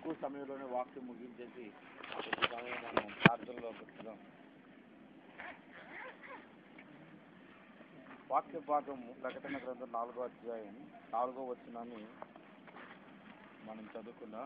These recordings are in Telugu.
తక్కువ సమయంలోనే వాక్యం ముగించేసి కొద్ది సమయం మనం ప్రార్థనలో పెట్టుదాం వాక్య భాగం ప్రకటన గ్రంథం నాలుగో అధ్యాయం నాలుగో వచ్చినాన్ని మనం చదువుకున్నా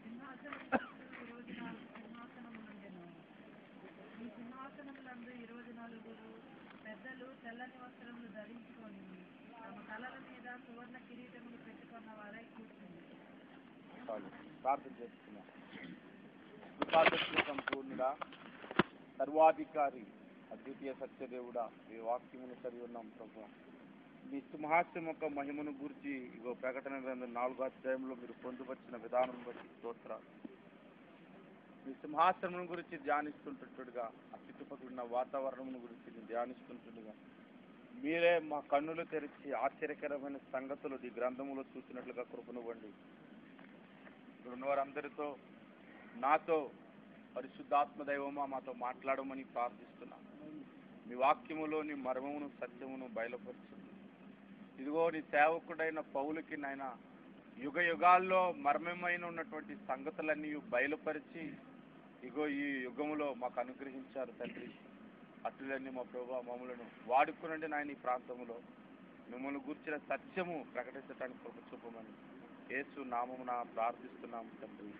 ఈ సింహాసనములందు ఇరవై నాలుగురు పెద్దలు తెల్లని వస్త్రములు ధరించుకొని తమ తలల మీద సువర్ణ కిరీటములు పెట్టుకున్న వారై కూర్చుంది చాలు ప్రార్థన చేసుకున్నాం కృపాదర్శన సంపూర్ణుడా సర్వాధికారి అద్వితీయ సత్యదేవుడా ఈ వాక్యమును చదివి ఉన్నాం ప్రభు మీ సింహాస్యం యొక్క మహిమను గురించి ఇగో ప్రకటన గ్రంథం నాలుగో అధ్యాయంలో మీరు పొందుపరిచిన విధానం బట్టి స్తోత్ర మీ సింహాసనం గురించి ధ్యానిస్తుంటుండగా ఆ చుట్టుపక్కల ఉన్న వాతావరణం గురించి నేను ధ్యానిస్తుంటుండగా మీరే మా కన్నులు తెరిచి ఆశ్చర్యకరమైన సంగతులు ఈ గ్రంథములో చూసినట్లుగా కృపనివ్వండి ఇక్కడ ఉన్న వారందరితో నాతో పరిశుద్ధాత్మ దైవమా మాతో మాట్లాడమని ప్రార్థిస్తున్నాను మీ వాక్యములోని మర్మమును సత్యమును బయలుపరుచు ఇదిగో నీ సేవకుడైన పౌలుకి నాయన యుగ యుగాల్లో మర్మమైన ఉన్నటువంటి సంగతులన్నీ బయలుపరిచి ఇగో ఈ యుగములో మాకు అనుగ్రహించారు తండ్రి అటులన్నీ మా ప్రభు మమ్మలను వాడుకునండి నాయన ఈ ప్రాంతములో మిమ్మల్ని గుర్చిన సత్యము ప్రకటించడానికి కృప చూపమని యేసు నామమున ప్రార్థిస్తున్నాము తండ్రి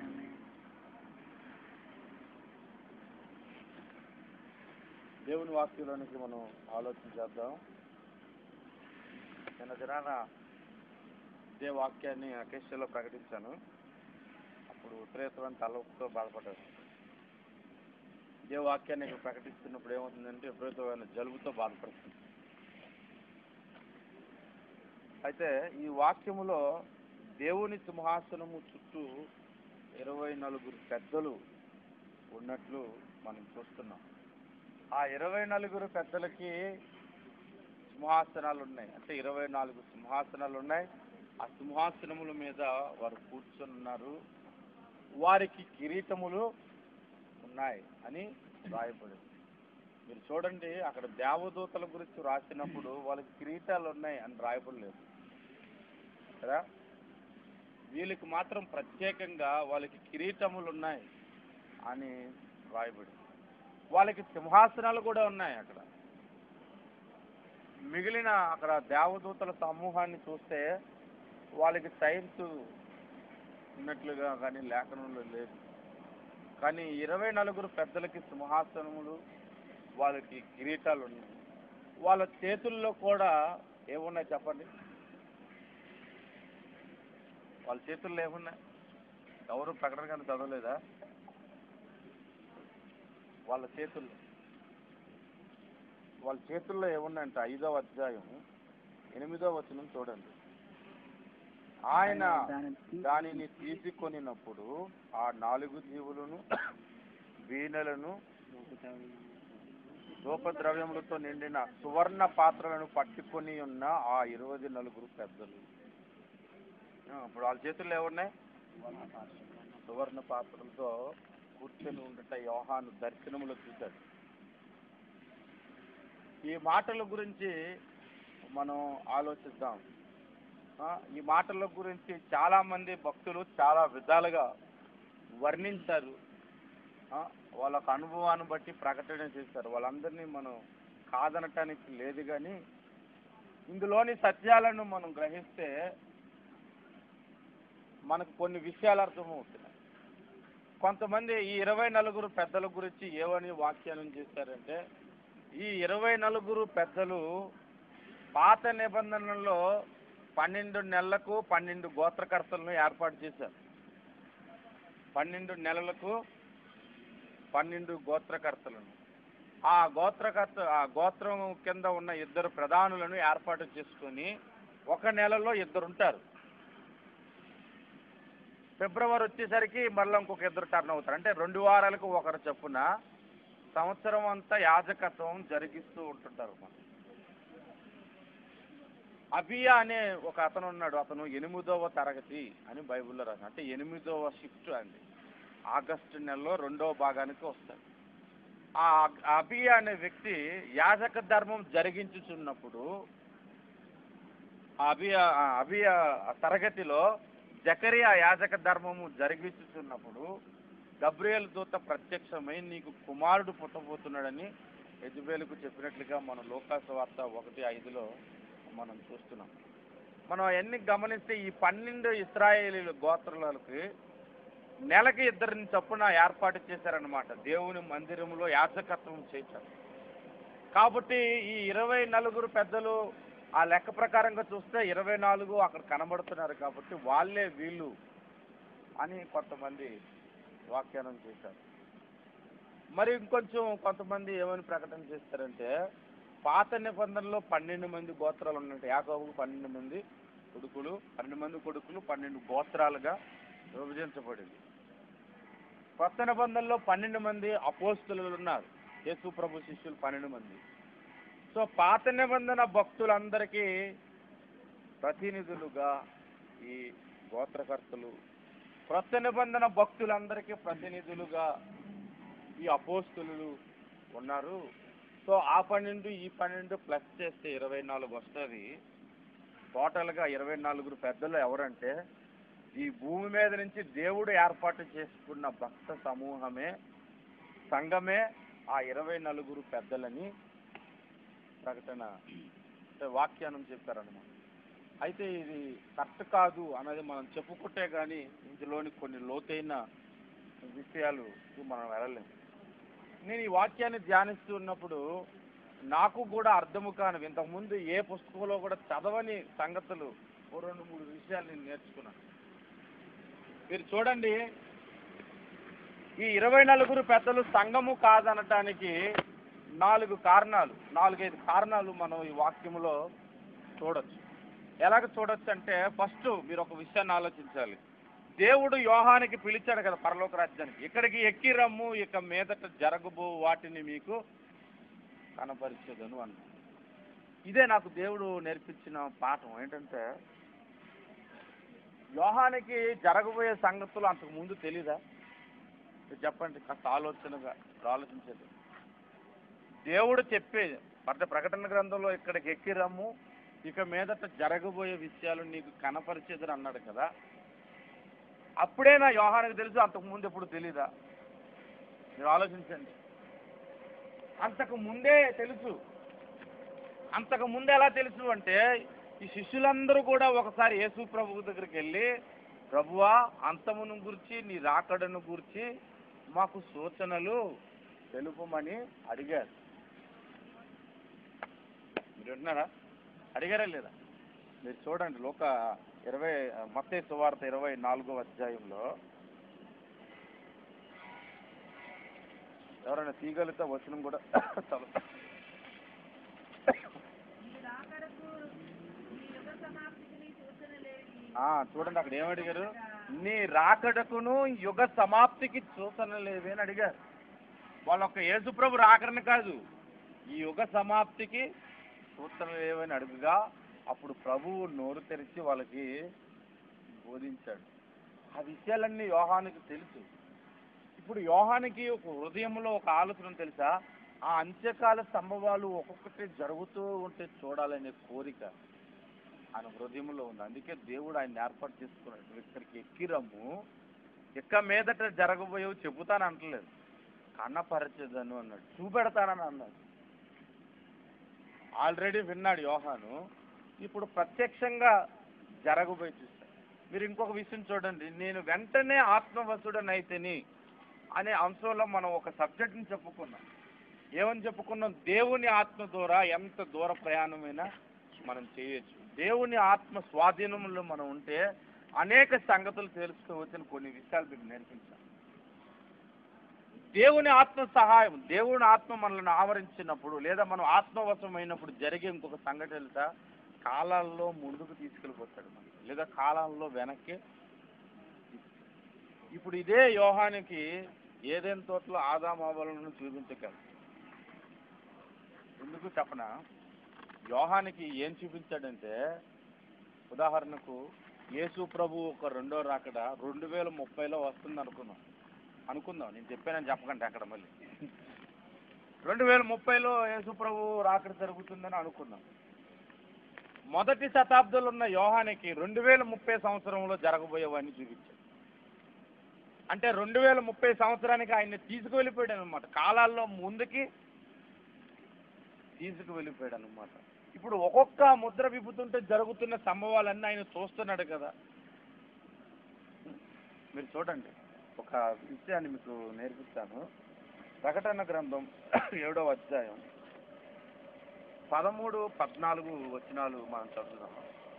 దేవుని వాక్యంలోనికి మనం ఆలోచన చేద్దాం నిన్న దినాన ఇదే వాక్యాన్ని అకేషన్లో ప్రకటించాను అప్పుడు ఉత్తరేతమైన తలతో బాధపడ్డాను ఇదే వాక్యాన్ని ఇక్కడ ప్రకటిస్తున్నప్పుడు ఏమవుతుందంటే విపరీతమైన జలుబుతో బాధపడుతుంది అయితే ఈ వాక్యములో దేవుని సింహాసనము చుట్టూ ఇరవై నలుగురు పెద్దలు ఉన్నట్లు మనం చూస్తున్నాం ఆ ఇరవై నలుగురు పెద్దలకి సింహాసనాలు ఉన్నాయి అంటే ఇరవై నాలుగు సింహాసనాలు ఉన్నాయి ఆ సింహాసనముల మీద వారు కూర్చొని ఉన్నారు వారికి కిరీటములు ఉన్నాయి అని రాయబడింది మీరు చూడండి అక్కడ దేవదూతల గురించి రాసినప్పుడు వాళ్ళకి కిరీటాలు ఉన్నాయి అని రాయబడలేదు కదా వీళ్ళకి మాత్రం ప్రత్యేకంగా వాళ్ళకి కిరీటములు ఉన్నాయి అని రాయబడింది వాళ్ళకి సింహాసనాలు కూడా ఉన్నాయి అక్కడ మిగిలిన అక్కడ దేవదూతల సమూహాన్ని చూస్తే వాళ్ళకి టైమ్స్ ఉన్నట్లుగా కానీ లేఖనంలో లేదు కానీ ఇరవై నలుగురు పెద్దలకి సింహాసనములు వాళ్ళకి కిరీటాలు ఉన్నాయి వాళ్ళ చేతుల్లో కూడా ఏమున్నాయి చెప్పండి వాళ్ళ చేతుల్లో ఏమున్నాయి ఎవరు ప్రకటన కానీ చదవలేదా వాళ్ళ చేతుల్లో వాళ్ళ చేతుల్లో ఏమున్నాయంటే ఐదవ అధ్యాయం ఎనిమిదవ వచనం చూడండి ఆయన దానిని తీసుకొనినప్పుడు ఆ నాలుగు జీవులను వీణలను ధూపద్రవ్యములతో నిండిన సువర్ణ పాత్రలను పట్టుకొని ఉన్న ఆ ఇరవై నలుగురు పెద్దలు ఆ, ఇప్పుడు వాళ్ళ చేతుల్లో ఏమున్నాయి సువర్ణ పాత్రలతో కూర్చొని ఉండట యోహాను దర్శనములో చూశాడు ఈ మాటల గురించి మనం ఆలోచిద్దాం ఆ, ఈ మాటల గురించి చాలా మంది భక్తులు చాలా విధాలుగా వర్ణించారు ఆ, వాళ్ళకు అనుభవాన్ని బట్టి ప్రకటన చేశారు వాళ్ళందరినీ మనం కాదనటానికి లేదు కానీ ఇందులోని సత్యాలను మనం గ్రహిస్తే మనకు కొన్ని విషయాలు అర్థమవుతున్నాయి కొంతమంది ఈ ఇరవై నలుగురు పెద్దల గురించి ఏమని వ్యాఖ్యానం చేశారంటే ఈ ఇరవై నలుగురు పెద్దలు పాత నిబంధనల్లో పన్నెండు నెలలకు పన్నెండు గోత్రకర్తలను ఏర్పాటు చేశారు పన్నెండు నెలలకు పన్నెండు గోత్రకర్తలను ఆ గోత్రకర్త ఆ గోత్రం కింద ఉన్న ఇద్దరు ప్రధానులను ఏర్పాటు చేసుకొని ఒక నెలలో ఇద్దరు ఉంటారు ఫిబ్రవరి వచ్చేసరికి మళ్ళీ ఇంకొక ఇద్దరు టర్న్ అవుతారు అంటే రెండు వారాలకు ఒకరు చొప్పున సంవత్సరం అంతా యాజకత్వం జరిగిస్తూ ఉంటుంటారు మనం అబియా అనే ఒక అతను ఉన్నాడు అతను ఎనిమిదవ తరగతి అని బైబిల్లో రాశాడు అంటే ఎనిమిదవ షిఫ్ట్ అండి ఆగస్టు నెలలో రెండవ భాగానికి వస్తాడు ఆ అబియా అనే వ్యక్తి యాజక ధర్మం జరిగించుచున్నప్పుడు ఆ అబియా ఆ అబియా తరగతిలో జకరియా యాజక ధర్మము జరిగిస్తున్నప్పుడు గబ్రియల్ దూత ప్రత్యక్షమై నీకు కుమారుడు పుట్టబోతున్నాడని యజుబేలుకు చెప్పినట్లుగా మన లోకాస వార్త ఒకటి ఐదులో మనం చూస్తున్నాం మనం అవన్నీ గమనిస్తే ఈ పన్నెండు ఇస్రాయేలీల గోత్రాలకి నెలకి ఇద్దరిని చొప్పున ఏర్పాటు చేశారనమాట దేవుని మందిరంలో యాజకత్వం చేశారు కాబట్టి ఈ ఇరవై నలుగురు పెద్దలు ఆ లెక్క ప్రకారంగా చూస్తే ఇరవై నాలుగు అక్కడ కనబడుతున్నారు కాబట్టి వాళ్ళే వీళ్ళు అని కొంతమంది వ్యాఖ్యానం చేశారు మరి ఇంకొంచెం కొంతమంది ఏమని ప్రకటన చేస్తారంటే పాత నిబంధనలో పన్నెండు మంది గోత్రాలు ఉన్నట్టు యాకోబుకు పన్నెండు మంది కొడుకులు పన్నెండు మంది కొడుకులు పన్నెండు గోత్రాలుగా విభజించబడింది కొత్త నిబంధనలో పన్నెండు మంది అపోస్తులు ఉన్నారు యేసు ప్రభు శిష్యులు పన్నెండు మంది సో పాత నిబంధన భక్తులందరికీ ప్రతినిధులుగా ఈ గోత్రకర్తలు క్రొత్త నిబంధన భక్తులందరికీ ప్రతినిధులుగా ఈ అపోస్తులు ఉన్నారు సో ఆ పన్నెండు ఈ పన్నెండు ప్లస్ చేస్తే ఇరవై నాలుగు వస్తుంది టోటల్గా ఇరవై నలుగురు పెద్దలు ఎవరంటే ఈ భూమి మీద నుంచి దేవుడు ఏర్పాటు చేసుకున్న భక్త సమూహమే సంఘమే ఆ ఇరవై నలుగురు పెద్దలని ప్రకటన అంటే వాఖ్యానం చెప్పారనమాట అయితే ఇది కరెక్ట్ కాదు అనేది మనం చెప్పుకుంటే కానీ ఇందులోని కొన్ని లోతైన విషయాలు మనం వెళ్ళలేము నేను ఈ వాక్యాన్ని ధ్యానిస్తున్నప్పుడు నాకు కూడా అర్థము కానివి ఇంతకుముందు ఏ పుస్తకంలో కూడా చదవని సంగతులు ఓ రెండు మూడు విషయాలు నేను నేర్చుకున్నాను మీరు చూడండి ఈ ఇరవై నలుగురు పెద్దలు సంఘము కాదనటానికి నాలుగు కారణాలు నాలుగైదు కారణాలు మనం ఈ వాక్యములో చూడొచ్చు ఎలాగ చూడొచ్చు అంటే ఫస్ట్ మీరు ఒక విషయాన్ని ఆలోచించాలి దేవుడు యోహానికి పిలిచాడు కదా పరలోక రాజ్యానికి ఇక్కడికి ఎక్కి రమ్ము ఇక మీదట జరగబో వాటిని మీకు కనపరిచేదను అన్న ఇదే నాకు దేవుడు నేర్పించిన పాఠం ఏంటంటే యోహానికి జరగబోయే సంగతులు అంతకు ముందు తెలీదా మీరు చెప్పండి కాస్త ఆలోచనగా ఆలోచించేది దేవుడు చెప్పేది అంటే ప్రకటన గ్రంథంలో ఇక్కడికి ఎక్కి రమ్ము ఇక మీదట జరగబోయే విషయాలు నీకు కనపరిచేదని అన్నాడు కదా అప్పుడే నా యోహానికి తెలుసు అంతకు ముందు ఎప్పుడు తెలీదా మీరు ఆలోచించండి అంతకు ముందే తెలుసు అంతకు ముందు ఎలా తెలుసు అంటే ఈ శిష్యులందరూ కూడా ఒకసారి యేసు ప్రభు దగ్గరికి వెళ్ళి ప్రభువా అంతమును గురించి నీ రాకడను గురించి మాకు సూచనలు తెలుపమని అడిగారు మీరు వింటున్నారా అడిగారా లేదా మీరు చూడండి లోక ఇరవై మత్తయి సువార్త ఇరవై నాలుగో అధ్యాయంలో ఎవరైనా తీగలితో వచనం కూడా చదువు ఈ రాకడకు ఈ యుగ సమాప్తికి నీ సూచన లేని ఆ, చూడండి అక్కడ ఏమడిగారు నీ రాకడకును యుగ సమాప్తికి సూచన లేవే అని అడిగారు వాళ్ళ ఒక యేసుప్రభు రాకడని కాదు ఈ యుగ సమాప్తికి సూచన లేవని అడుగుగా అప్పుడు ప్రభువు నోరు తెరిచి వాళ్ళకి బోధించాడు ఆ విషయాలన్నీ యోహానికి తెలుసు ఇప్పుడు యోహానికి ఒక హృదయంలో ఒక ఆలోచన తెలుసా ఆ అంత్యకాల సంభవాలు ఒక్కొక్కటి జరుగుతూ ఉంటే చూడాలనే కోరిక ఆయన హృదయంలో ఉంది అందుకే దేవుడు ఆయన ఏర్పాటు చేసుకున్నాడు నువ్వు ఇక్కడికి ఎక్కిరమ్ము ఇక్క మీదట జరగబోయేవి చెబుతాను అంటలేదు కన్నపరచదను అన్నాడు చూపెడతానని అన్నాడు ఆల్రెడీ విన్నాడు యోహాను ఇప్పుడు ప్రత్యక్షంగా జరగబోయి చూస్తాడు మీరు ఇంకొక విషయం చూడండి నేను వెంటనే ఆత్మవసుడనైతేని అనే అంశంలో మనం ఒక సబ్జెక్ట్ని చెప్పుకున్నాం ఏమని చెప్పుకున్నాం దేవుని ఆత్మ ద్వారా ఎంత దూర ప్రయాణమైనా మనం చేయొచ్చు దేవుని ఆత్మ స్వాధీనంలో మనం ఉంటే అనేక సంగతులు తెలుసుకోవచ్చని కొన్ని విషయాలు మీకు నేర్పించాను దేవుని ఆత్మ సహాయం దేవుని ఆత్మ మనల్ని ఆవరించినప్పుడు లేదా మనం ఆత్మవశమైనప్పుడు జరిగే ఇంకొక సంఘటన తెలుసా కాలాల్లో ముందుకు తీసుకెళ్ళిపోతాడు మనకి లేదా కాలాల్లో వెనక్కి ఇప్పుడు ఇదే యోహానికి ఏదైనా తోటలో ఆదామావలను చూపించగలరు ఎందుకు చెప్పనా యోహానికి ఏం చూపించాడంటే ఉదాహరణకు యేసు ప్రభు ఒక రెండో రాకడ రెండు వేల ముప్పైలో వస్తుంది అనుకున్నాం అనుకుందాం నేను చెప్పానని చెప్పకండి అక్కడ మళ్ళీ రెండు వేల ముప్పైలో యేసు ప్రభు రాకడ జరుగుతుందని అనుకుందాం మొదటి శతాబ్దంలో ఉన్న యోహానికి రెండు వేల ముప్పై సంవత్సరంలో జరగబోయేవన్నీ చూపించాడు అంటే రెండు వేల ముప్పై సంవత్సరానికి ఆయన్ని తీసుకువెళ్ళిపోయాడు అనమాట కాలాల్లో ముందుకి తీసుకువెళ్ళిపోయాడు అనమాట ఇప్పుడు ఒక్కొక్క ముద్ర విప్పుతుంటే జరుగుతున్న సంభవాలన్నీ ఆయన చూస్తున్నాడు కదా మీరు చూడండి ఒక విషయాన్ని మీకు నేర్పిస్తాను ప్రకటన గ్రంథం ఏడవ అధ్యాయం పదమూడు పద్నాలుగు వచనాలు మనం చదువుదాం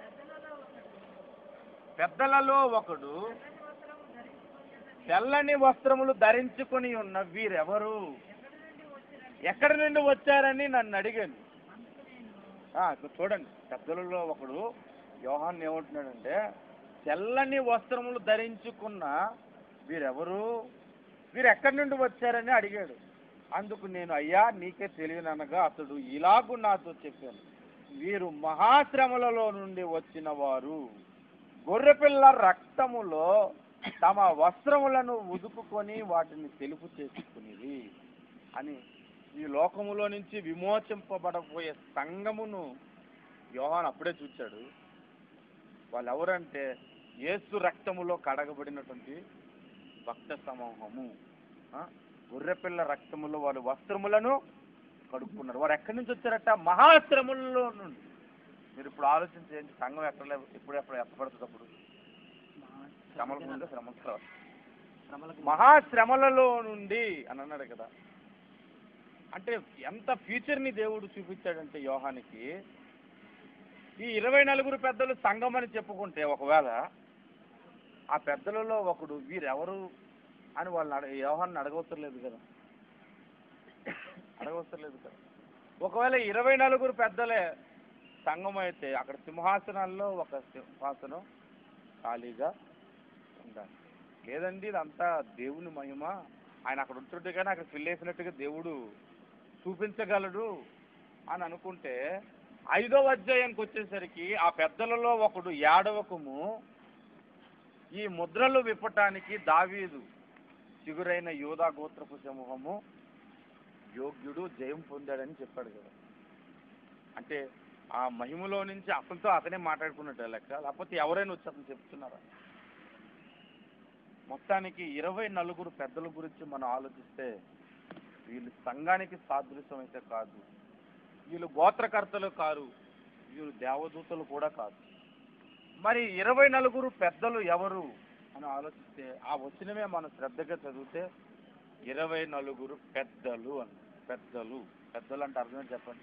పెద్దలలో ఒకడు పెద్దలలో ఒకడు తెల్లని వస్త్రము తెల్లని వస్త్రములు ధరించుకొని ధరించుకొని ఉన్న వీరెవరు ఎక్కడి నుండి ఎక్కడి నుండి వచ్చారని వచ్చిరని నన్ను అడిగాను అందుకు నేను ఆ, ఇక్కడ చూడండి పెద్దలలో ఒకడు యోహాన్ ఏమంటున్నాడంటే తెల్లని వస్త్రములు ధరించుకున్న వీరెవరు వీరు ఎక్కడి నుండి వచ్చారని అడిగాడు అందుకు నేను అయ్యా నీకే తెలియననగా అతడు ఇలాగు నాతో చెప్పాను వీరు మహాశ్రమలలో నుండి వచ్చిన వారు గొర్రెపిల్ల రక్తములో తమ వస్త్రములను ఉదుకుకొని వాటిని తెలుపు చేసుకునేది అని ఈ లోకములో నుంచి విమోచింపబడబోయే సంఘమును యోహాన్ అప్పుడే చూచాడు వాళ్ళు ఎవరంటే యేసు రక్తములో కడగబడినటువంటి భక్త సమూహము ఆ? గొర్రెపిల్ల రక్తములో వారు వస్త్రములను కడుక్కున్నారు వారు ఎక్కడి నుంచి వచ్చారట మహాశ్రములలో నుండి మీరు ఇప్పుడు ఆలోచించేయండి సంఘం ఎక్కడ లే- ఎప్పుడు ఎప్పుడు ఎత్తపడుతుంది అప్పుడు శ్రమల ముందు శ్రమల తర్వాత మహాశ్రమలలో నుండి అని అన్నాడు కదా అంటే ఎంత ఫ్యూచర్ని దేవుడు చూపించాడంటే యోహానికి ఈ ఇరవై నలుగురు పెద్దలు సంఘం అని చెప్పుకుంటే ఒకవేళ ఆ పెద్దలలో ఒకడు వీరెవరు అని వాళ్ళని అడగ యోహాన్ని అడగవసరలేదు కదా అడగవసరలేదు కదా ఒకవేళ ఇరవై నలుగురు పెద్దలే సంఘం అయితే అక్కడ సింహాసనాల్లో ఒక సింహాసనం ఖాళీగా ఉండాలి లేదండి ఇదంతా దేవుని మహిమ ఆయన అక్కడ ఉంటుంటే కానీ అక్కడ పిల్లేసినట్టుగా దేవుడు చూపించగలడు అని అనుకుంటే ఐదవ అధ్యాయానికి వచ్చేసరికి ఆ పెద్దలలో ఒకడు ఏడవకము ఈ ముద్రలు విప్పటానికి దావీదు చిగురైన యోధా గోత్రపు సమూహము యోగ్యుడు జయం పొందాడని చెప్పాడు కదా అంటే ఆ మహిమలో నుంచి అతనితో అతనే మాట్లాడుకున్నట్టు లెక్క లేకపోతే ఎవరైనా వచ్చి అతను చెప్తున్నారా మొత్తానికి ఇరవై నలుగురు పెద్దల గురించి మనం ఆలోచిస్తే వీళ్ళు సంఘానికి సాదృశ్యం అయితే కాదు వీళ్ళు గోత్రకర్తలు కారు వీళ్ళు దేవదూతలు కూడా కాదు మరి ఇరవై నలుగురు పెద్దలు ఎవరు అని ఆలోచిస్తే ఆ వచనమే మనం శ్రద్ధగా చదివితే ఇరవై నలుగురు పెద్దలు అని పెద్దలు పెద్దలు అంటే అర్థం ఏంటి చెప్పండి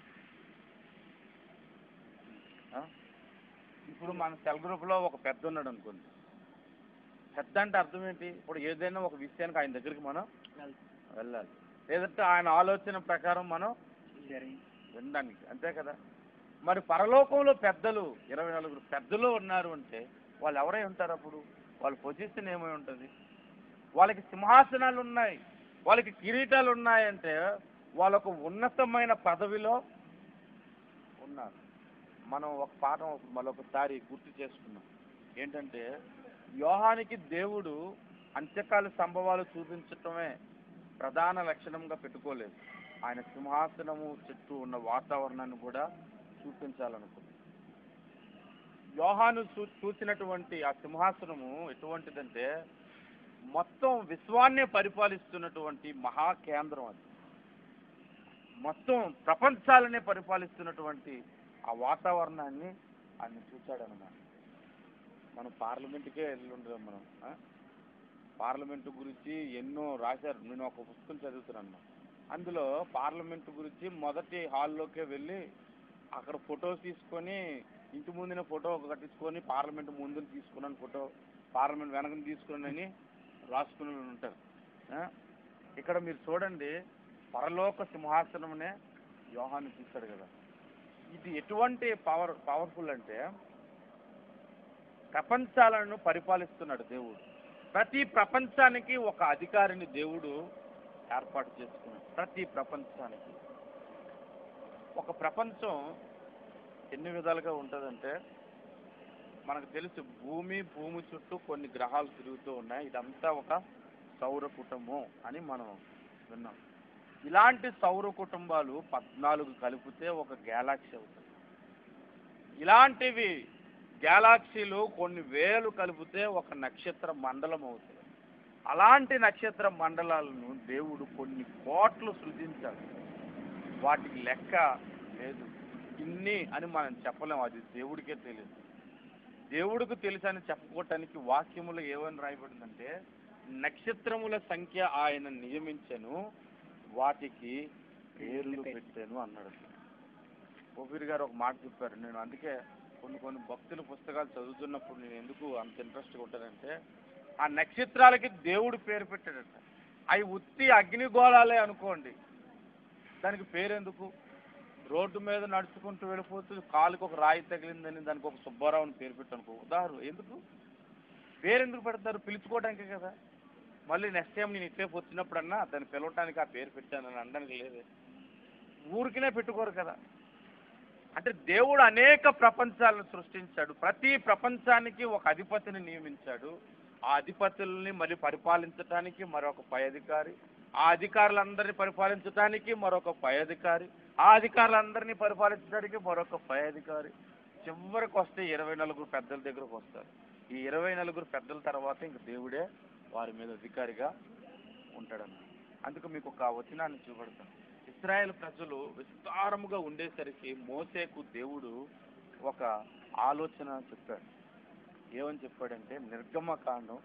ఆ? ఇప్పుడు మన సెల్ గ్రూప్లో ఒక పెద్ద ఉన్నాడు అనుకోండి పెద్ద అంటే అర్థం ఏంటి ఇప్పుడు ఏదైనా ఒక విషయానికి ఆయన దగ్గరికి మనం వెళ్ళాలి లేదంటే ఆయన ఆలోచన ప్రకారం మనం వినడానికి అంతే కదా మరి పరలోకంలో పెద్దలు ఇరవై నలుగురు పెద్దలు ఉన్నారు అంటే వాళ్ళు ఎవరై ఉంటారు అప్పుడు వాళ్ళ పొజిషన్ ఏమై ఉంటుంది వాళ్ళకి సింహాసనాలు ఉన్నాయి వాళ్ళకి కిరీటాలు ఉన్నాయంటే వాళ్ళకు ఉన్నతమైన పదవిలో ఉన్నారు మనం ఒక పాఠం మరొకసారి గుర్తు చేసుకున్నాం ఏంటంటే యోహానికి దేవుడు అంత్యకాల సంభవాలు చూపించటమే ప్రధాన లక్షణంగా పెట్టుకోలేదు ఆయన సింహాసనము చుట్టూ ఉన్న వాతావరణాన్ని కూడా చూపించాలనుకుంది యోహాను చూ చూసినటువంటి ఆ సింహాసనము ఎటువంటిదంటే మొత్తం విశ్వాన్నే పరిపాలిస్తున్నటువంటి మహాకేంద్రం అది మొత్తం ప్రపంచాలనే పరిపాలిస్తున్నటువంటి ఆ వాతావరణాన్ని ఆయన చూశాడనమాట మనం పార్లమెంట్కే వెళ్ళి ఉండదు మనం ఆ? పార్లమెంటు గురించి ఎన్నో రాశారు నేను ఒక పుస్తకం చదువుతున్నాను అందులో పార్లమెంటు గురించి మొదటి హాల్లోకే వెళ్ళి అక్కడ ఫోటో తీసుకొని ఇంటి ముందున ఫోటో కట్టించుకొని పార్లమెంట్ ముందున తీసుకున్నాను ఫోటో పార్లమెంట్ వెనకని తీసుకున్నానని రాసుకుని ఉంటారు ఆ? ఇక్కడ మీరు చూడండి పరలోక సింహాసనమునే యోహాను చూశాడు కదా ఇది ఎటువంటి పవర్ పవర్ఫుల్ అంటే ప్రపంచాలను పరిపాలిస్తున్నాడు దేవుడు ప్రతి ప్రపంచానికి ఒక అధికారిని దేవుడు ఏర్పాటు చేసుకున్నాడు ప్రతి ప్రపంచానికి ఒక ప్రపంచం ఎన్ని విధాలుగా ఉంటుందంటే మనకు తెలుసు భూమి భూమి చుట్టూ కొన్ని గ్రహాలు తిరుగుతూ ఉన్నాయి ఇదంతా ఒక సౌర కుటుంబం అని మనం విన్నాం ఇలాంటి సౌర కుటుంబాలు పద్నాలుగు కలిపితే ఒక గ్యాలాక్సీ అవుతుంది ఇలాంటివి గ్యాలాక్సీలు కొన్ని వేలు కలిపితే ఒక నక్షత్ర మండలం అవుతుంది అలాంటి నక్షత్ర మండలాలను దేవుడు కొన్ని కోట్లు సృజించాడు వాటికి లెక్క లేదు ఇన్ని అని మనం చెప్పలేము అది దేవుడికే తెలియదు దేవుడికి తెలుసు అని చెప్పుకోవటానికి వాక్యములు ఏమని రాయబడిందంటే నక్షత్రముల సంఖ్య ఆయన నియమించను వాటికి పేర్లు పెట్టాను అన్నాడు ఓపిరి గారు ఒక మాట చెప్పారు నేను అందుకే కొన్ని కొన్ని భక్తుల పుస్తకాలు చదువుతున్నప్పుడు నేను ఎందుకు అంత ఇంట్రెస్ట్గా ఉంటానంటే ఆ నక్షత్రాలకి దేవుడు పేరు పెట్టాడట అవి ఉత్తి అగ్నిగోళాలే అనుకోండి దానికి పేరెందుకు రోడ్డు మీద నడుచుకుంటూ వెళ్ళిపోతూ కాలుకి ఒక రాయి తగిలిందని దానికి ఒక సుబ్బారావు అని పేరు పెట్టనుకో ఉదాహరణ ఎందుకు పేరు ఎందుకు పెడతారు పిలుచుకోవడానికే కదా మళ్ళీ నెక్స్ట్ టైం నేను ఇట్లే వచ్చినప్పుడన్నా దాన్ని పిలవటానికి ఆ పేరు పెట్టానని అనడానికి లేదే ఊరికినే పెట్టుకోరు కదా అంటే దేవుడు అనేక ప్రపంచాలను సృష్టించాడు ప్రతి ప్రపంచానికి ఒక అధిపతిని నియమించాడు ఆ అధిపతుల్ని మరి పరిపాలించడానికి మరొక పై అధికారి ఆ అధికారులందరినీ పరిపాలించడానికి మరొక పై అధికారి ఆ అధికారులందరినీ పరిపాలించడానికి మరొక పై అధికారి చివరికి వస్తే ఇరవై నలుగురు పెద్దల దగ్గరకు వస్తారు ఈ ఇరవై నలుగురు పెద్దల తర్వాత ఇంక దేవుడే వారి మీద అధికారిగా ఉంటాడన్న అందుకు మీకు ఒక వచనాన్ని చూపెడతాను ఇస్రాయేల్ ప్రజలు విస్తారముగా ఉండేసరికి మోసేకు దేవుడు ఒక ఆలోచన చెప్పాడు ఏమని చెప్పాడంటే నిర్గమకాండం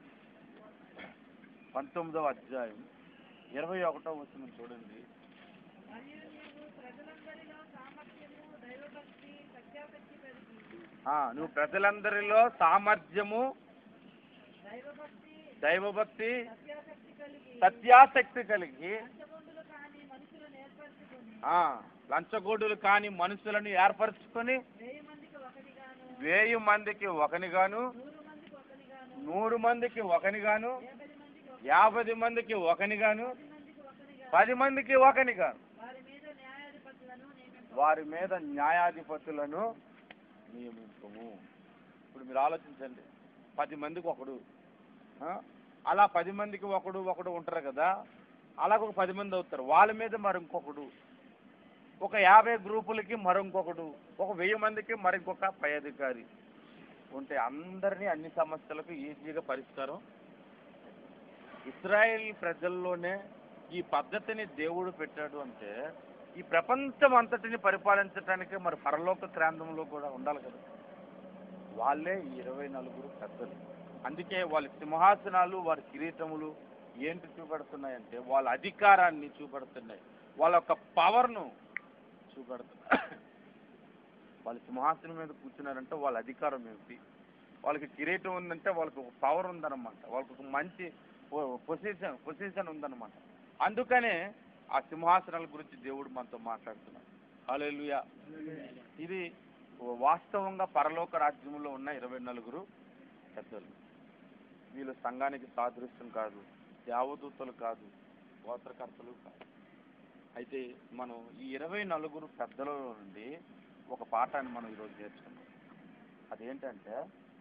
పంతొమ్మిదవ అధ్యాయం ఇరవై ఒకటో వచనం చూడండి మరియు నీవు ప్రజలందరిలో సామర్థ్యము దైవభక్తి సత్యాసక్తి కలిగి ఆ, నువ్వు ప్రజలందరిలో సామర్థ్యము దైవభక్తి దైవభక్తి సత్యాసక్తి కలిగి సత్యాసక్తి కలిగి పంచగొండులు కాని మనుషులను ఏర్పరచుకొని ఆ, లంచగొడ్డులు కాని మనుషులను ఏర్పరచుకొని వెయ్యి మందికి ఒకటిగాను వేయి మందికి ఒకనిగాను నూరు మందికి ఒకటిగాను నూరు మందికి ఒకనిగాను యాభై యాభై మందికి మందికి ఒకనిగాను పది మందికి ఒకటిగా పది మందికి ఒకనిగాను వారి మీద న్యాయాధిపతులను నియమించు వారి మీద న్యాయాధిపతులను నియమించము ఇప్పుడు మీరు ఆలోచించండి పది మందికి ఒకడు ఆ? అలా పది మందికి ఒకడు ఒకడు ఉంటారు కదా అలాగ ఒక పది మంది అవుతారు వాళ్ళ మీద మరి ఇంకొకడు ఒక యాభై గ్రూపులకి మరొంకొకడు ఒక వెయ్యి మందికి మరింకొక పై అధికారి ఉంటే అందరినీ అన్ని సమస్యలకు ఈజీగా పరిష్కారం ఇస్రాయేల్ ప్రజల్లోనే ఈ పద్ధతిని దేవుడు పెట్టాడు అంటే ఈ ప్రపంచం అంతటిని పరిపాలించడానికి మరి పరలోక క్రాంతంలో కూడా ఉండాలి కదా వాళ్ళే ఈ ఇరవై నలుగురు పెద్దలు అందుకే వాళ్ళ సింహాసనాలు వారి కిరీటములు ఏంటి చూపెడుతున్నాయంటే వాళ్ళ అధికారాన్ని చూపెడుతున్నాయి వాళ్ళ యొక్క పవర్ను చూపెడుతున్నాయి వాళ్ళ సింహాసనం మీద కూర్చున్నారంటే వాళ్ళ అధికారం ఏమిటి వాళ్ళకి కిరీటం ఉందంటే వాళ్ళకి ఒక పవర్ ఉందన్నమాట వాళ్ళకి ఒక మంచి పొజిషన్ పొజిషన్ ఉందన్నమాట అందుకనే ఆ సింహాసనాల గురించి దేవుడు మనతో మాట్లాడుతున్నాడు హల్లెలూయా ఇది వాస్తవంగా పరలోక రాజ్యంలో ఉన్న ఇరవై నలుగురు పెద్దలు వీళ్ళు సంఘానికి సాదృశ్యం కాదు దేవదూతలు కాదు గోత్రకర్తలు కాదు అయితే మనం ఈ ఇరవై నలుగురు పెద్దల నుండి ఒక పాఠాన్ని మనం ఈరోజు నేర్చుకున్నాం అదేంటంటే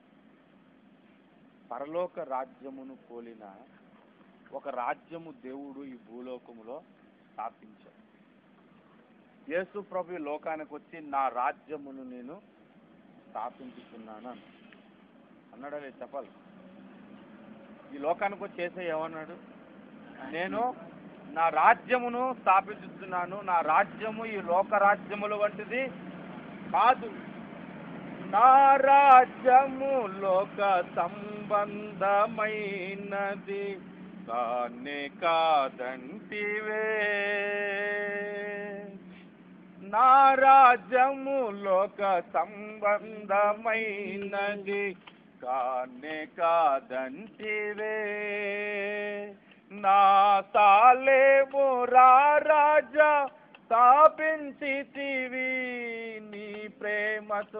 పరలోక రాజ్యమును పోలిన ఒక రాజ్యము దేవుడు ఈ భూలోకములో స్థాపించాడు యేసు ప్రభు ఈ లోకానికి వచ్చి నా రాజ్యమును నేను స్థాపించుతున్నాను అన్నాడు అన్నాడా లేదు చెప్పాలి ఈ లోకానికి వచ్చి చేసే ఏమన్నాడు నేను నా రాజ్యమును స్థాపించుతున్నాను నా రాజ్యము ఈ లోక రాజ్యముల వంటిది కాదు నా రాజ్యము లోక సంబంధమైనది కానే కాదంటివే నా రాజ్యము లోక సంబంధమైనది కానే కాదంటివే నా సాలేము రా రాజా స్థాపించితివి నీ ప్రేమతో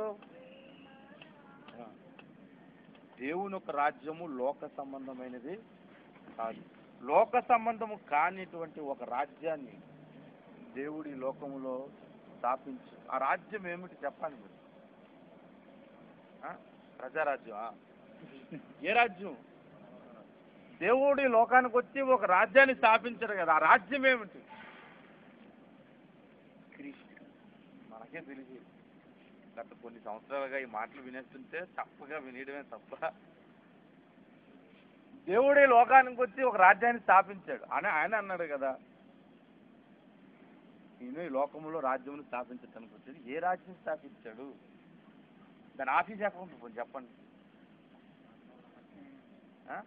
దేవుని ఒక రాజ్యము లోక సంబంధమైనది కాదు లోక సంబంధము కానిటువంటి ఒక రాజ్యాన్ని దేవుడి లోకములో స్థాపించు ఆ రాజ్యం ఏమిటి చెప్పండి మీరు ఆ? ప్రజారాజ్యం ఆ? ఏ రాజ్యం దేవుడి లోకానికి వచ్చి ఒక రాజ్యాన్ని స్థాపించారు కదా ఆ రాజ్యం ఏమిటి క్రీస్తు మనకే తెలిసి గత కొన్ని సంవత్సరాలుగా ఈ మాటలు వినేస్తుంటే తప్పగా వినేయడమే తప్ప దేవుడే లోకానికి వచ్చి ఒక రాజ్యాన్ని స్థాపించాడు అని ఆయన అన్నాడు కదా నేను ఈ లోకంలో రాజ్యం స్థాపించడానికి వచ్చాడు ఏ రాజ్యం స్థాపించాడు దాని ఆఫీస్ ఎక్కడ ఉంటుంది కొంచెం చెప్పండి ఆ?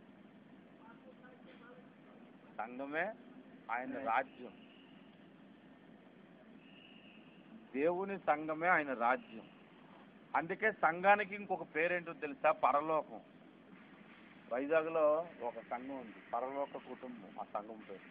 సంఘమే ఆయన రాజ్యం దేవుని సంఘమే ఆయన రాజ్యం అందుకే సంఘానికి ఇంకొక పేరేంటో తెలుసా పరలోకం వైజాగ్లో ఒక సంఘం ఉంది పరలోక కుటుంబం ఆ సంఘం పేరు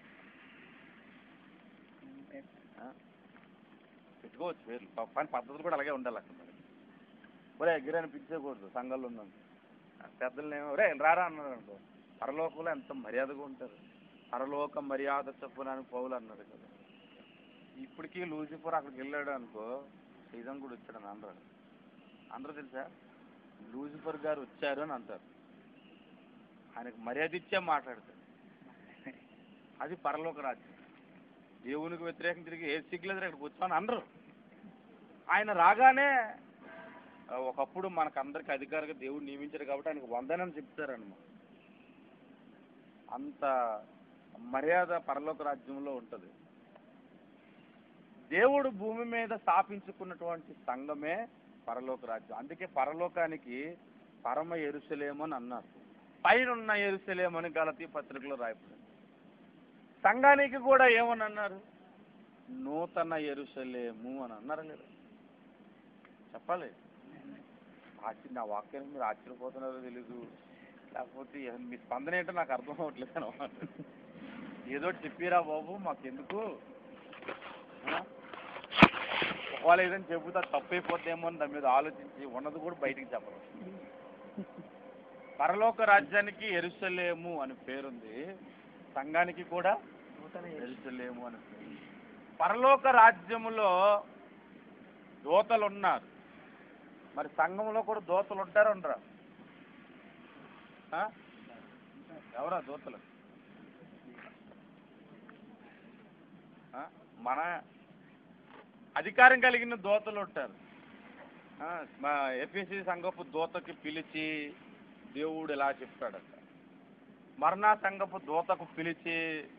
ఆ? పెట్టుకోవచ్చు పేర్లు ప- పని పద్ధతులు కూడా అలాగే ఉండాలి అక్కడ మరి ఒరే గిరని పిలిచేయకూడదు సంఘంలో ఉన్నాను పెద్దలు ఏమో రే రారా అన్నారు అనుకో పరలోకంలో ఎంత మర్యాదగా ఉంటారు పరలోక మర్యాద చొప్పున పౌలు అన్నారు కదా ఇప్పటికీ లూసిఫర్ అక్కడికి వెళ్ళాడు అనుకో సీజన్ కూడా వచ్చాడు అని అన్నారు అందరూ తెలుసా లూసిఫర్ గారు వచ్చారు అని అంటారు ఆయనకు మర్యాద ఇచ్చే మాట్లాడతారు అది పరలోక రాజ్యం దేవునికి వ్యతిరేకం తిరిగి ఏ సిగ్గులేదు ఇక్కడికి వచ్చామని అనరు ఆయన రాగానే ఆ, ఒకప్పుడు మనకు అందరికి అధికారిగా దేవుడు నియమించారు కాబట్టి ఆయనకు వందనని చెప్తారన్నమాట అంత మర్యాద పరలోక రాజ్యంలో ఉంటుంది దేవుడు భూమి మీద స్థాపించుకున్నటువంటి సంఘమే పరలోక రాజ్యం అందుకే పరలోకానికి పరమ ఎరుసలేము అని అన్నారు పైనున్న ఎరుసలేమని గలతీ పత్రికలో రాయబడింది సంఘానికి కూడా ఏమని అన్నారు నూతన ఎరుసలేము అని అన్నారు లేదా చెప్పాలి ఆశ్చర్య నా వాక్యానికి మీరు ఆశ్చర్యపోతున్నారో తెలీదు లేకపోతే ఏ- మీ స్పందన ఏంటో నాకు అర్థం అవ్వట్లేదు అనమాట ఏదో ఒకటి చెప్పిరా బాబు మాకెందుకు ఆ? ఒకవేళ ఏదైనా చెబుతా తప్పైపోతేమో అని దాని మీద ఆలోచించి ఉన్నది కూడా బయటికి చెప్పరు పరలోక రాజ్యానికి ఎరుసలేము అని పేరుంది సంఘానికి కూడా ఎరుసలేము అని పేరు పరలోక రాజ్యములో దోతలు ఉన్నారు మరి సంఘంలో కూడా దోతలు ఉంటారా ఉండరా ఆ? ఎవరా దోతలు ఆ? మన అధికారం కలిగిన దోతలు ఉంటారు ఆ, మా ఎఫ్ఎసి సంఘపు దోతకి పిలిచి దేవుడు ఇలా చెప్పాడట మరణా సంఘపు దోతకు పిలిచి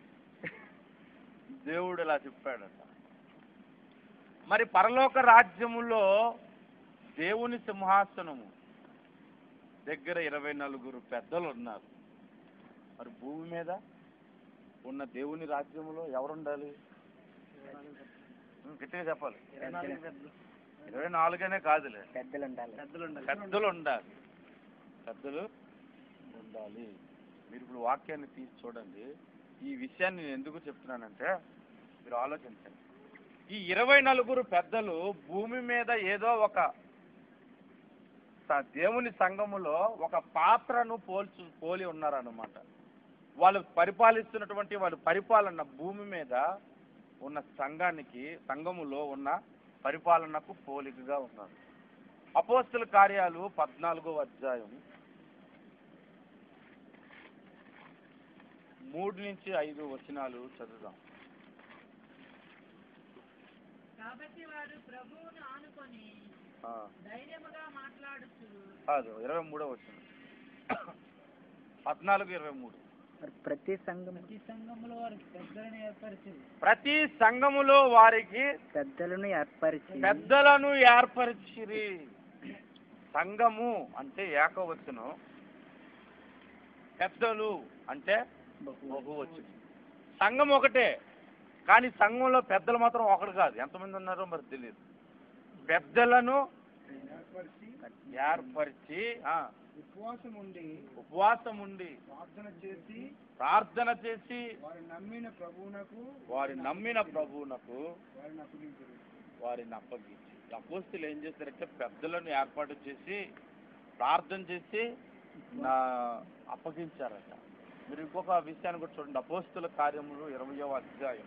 దేవుడు ఇలా చెప్పాడట మరి పరలోక రాజ్యములో దేవుని సింహాసనము దగ్గర ఇరవై నలుగురు పెద్దలు ఉన్నారు మరి భూమి మీద ఉన్న దేవుని రాజ్యములో ఎవరు ఉండాలి ఉం, గట్టిగా చెప్పాలి ఇరవై నాలుగనే కాదులే పెద్దలు ఉండాలి పెద్దలు ఉండాలి పెద్దలు ఉండాలి పెద్దలు ఉండాలి మీరు ఇప్పుడు వాక్యాన్ని తీసి చూడండి ఈ విషయాన్ని నేను ఎందుకు చెప్తున్నానంటే మీరు ఆలోచించండి ఈ ఇరవై నలుగురు పెద్దలు భూమి మీద ఏదో ఒక స- దేవుని సంఘములో ఒక పాత్రను పోల్చు పోలి ఉన్నారన్నమాట వాళ్ళు పరిపాలిస్తున్నటువంటి వాళ్ళ పరిపాలన భూమి మీద ఉన్న సంఘానికి సంఘములో ఉన్న పరిపాలనకు పోలికగా ఉన్నారు అపోస్తుల కార్యాలు పద్నాలుగో అధ్యాయం మూడు నుంచి ఐదు వచనాలు చదువుదాం కాబట్టి వారు ప్రభువును ఆనుకొని ఆ, ధైర్యముగా మాట్లాడుచు కాదు ఇరవై మూడో వచనం పద్నాలుగు ఇరవై మూడు మరి ప్రతి సంఘం ప్రతి సంఘంలో వారికి పెద్దలను ఏర్పరిచి ప్రతి సంఘములో వారికి పెద్దలను ఏర్పరిచి పెద్దలను ఏర్పరిచిరి సంఘము అంటే ఏకవచనం పెద్దలు అంటే బహువచనం సంఘం ఒకటే కానీ సంఘంలో పెద్దలు మాత్రం ఒకడు కాదు ఎంతమంది ఉన్నారో మరి తెలియదు పెద్దలను ఏర్పరిచి ఆ, ఉపవాసం ఉండి ఉపవాసం ఉండి ప్రార్థన చేసి ప్రార్థన చేసి వారి నమ్మిన ప్రభువునకు వారి నమ్మిన ప్రభువునకు వారిని అప్పగించారు వారిని అప్పగించి అపోస్తులు ఏం చేశారంటే పెద్దలను ఏర్పాటు చేసి ప్రార్థన చేసి నా అప్పగించారట మీరు ఇంకొక విషయాన్ని కూడా చూడండి అపోస్తుల కార్యములు ఇరవయో అధ్యాయం